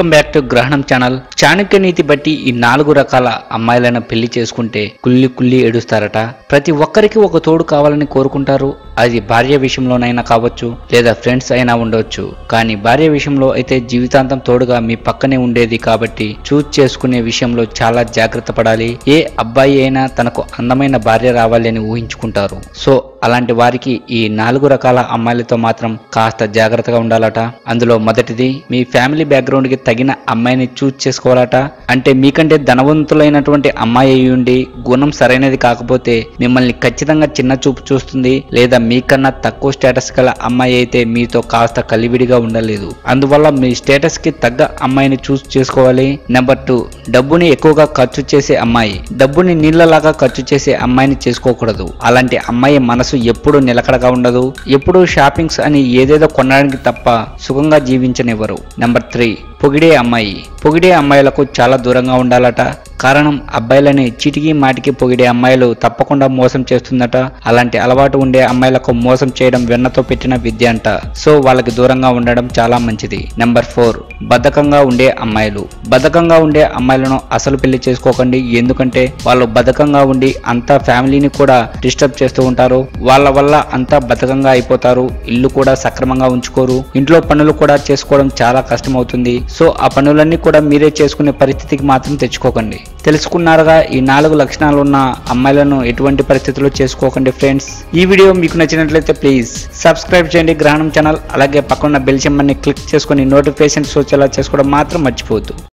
welcome back to గ్రహణం channel Chanakya Niti బట్టి ఈ నాలుగు రకాల అమ్మాయిలను పెళ్లి చేసుకుంటే కుల్లి కుల్లి ఏడుస్తారట ప్రతి ఒక్కరికి ఒక తోడు కావాలని కోరుకుంటారు అది భార్య విషయంలోనైనా కావచ్చు లేదా ఫ్రెండ్స్ అయినా ఉండవచ్చు కానీ భార్య విషయంలో అయితే జీవితాంతం తోడుగా మీ పక్కనే ఉండేది కాబట్టి చూజ్ చేసుకునే విషయంలో చాలా జాగ్రత్త పడాలి ఏ అబ్బాయి అయినా తనకు అందమైన భార్య రావాలి అని ఊహించుకుంటారు సో అలాంటి వారికి ఈ నాలుగు రకాల అమ్మాయిలతో మాత్రం కాస్త జాగ్రత్తగా ఉండాలట అందులో మొదటిది మీ ఫ్యామిలీ బ్యాక్గ్రౌండ్ కి తగిన అమ్మాయిని చూజ్ చేసుకోవాలట అంటే మీకంటే ధనవంతులైనటువంటి అమ్మాయి అయి ఉండి గుణం సరైనది కాకపోతే మిమ్మల్ని ఖచ్చితంగా చిన్న చూపు చూస్తుంది లేదా మీకన్నా తక్కువ స్టేటస్ గల అమ్మాయి అయితే మీతో కాస్త కలివిడిగా ఉండలేదు అందువల్ల మీ స్టేటస్ కి తగ్గ అమ్మాయిని చూస్ చేసుకోవాలి నెంబర్ టూ డబ్బుని ఎక్కువగా ఖర్చు చేసే అమ్మాయి డబ్బుని నీళ్ళలాగా ఖర్చు చేసే అమ్మాయిని చేసుకోకూడదు అలాంటి అమ్మాయి మనసు ఎప్పుడు నిలకడగా ఉండదు ఎప్పుడు షాపింగ్స్ అని ఏదేదో కొనడానికి తప్ప సుఖంగా జీవించనివ్వరు నెంబర్ త్రీ పొగిడే అమ్మాయి పొగిడే అమ్మాయిలకు చాలా దూరంగా ఉండాలట కారణం అబ్బాయిలని చిటికి మాటికి పొగిడే అమ్మాయిలు తప్పకుండా మోసం చేస్తుందట అలాంటి అలవాటు ఉండే అమ్మాయిలకు మోసం చేయడం వెన్నతో పెట్టిన విద్య అంట సో వాళ్ళకి దూరంగా ఉండడం చాలా మంచిది నెంబర్ ఫోర్ బద్ధకంగా ఉండే అమ్మాయిలు బద్ధకంగా ఉండే అమ్మాయిలను అసలు పెళ్లి చేసుకోకండి ఎందుకంటే వాళ్ళు బద్ధకంగా ఉండి అంతా ఫ్యామిలీని కూడా డిస్టర్బ్ చేస్తూ ఉంటారు వాళ్ళ వల్ల అంతా బద్ధకంగా అయిపోతారు ఇల్లు కూడా సక్రమంగా ఉంచుకోరు ఇంట్లో పనులు కూడా చేసుకోవడం చాలా కష్టమవుతుంది సో ఆ పనులన్నీ కూడా మీరే చేసుకునే పరిస్థితికి మాత్రం తెచ్చుకోకండి తెలుసుకున్నారుగా ఈ నాలుగు లక్షణాలు ఉన్న అమ్మాయిలను ఎటువంటి పరిస్థితుల్లో చేసుకోకండి ఫ్రెండ్స్ ఈ వీడియో మీకు నచ్చినట్లయితే ప్లీజ్ సబ్స్క్రైబ్ చేయండి గ్రహణం ఛానల్ అలాగే పక్కన బెల్ సింబల్ని క్లిక్ చేసుకొని నోటిఫికేషన్స్ వచ్చేలా చేసుకోవడం మాత్రం మర్చిపోవద్దు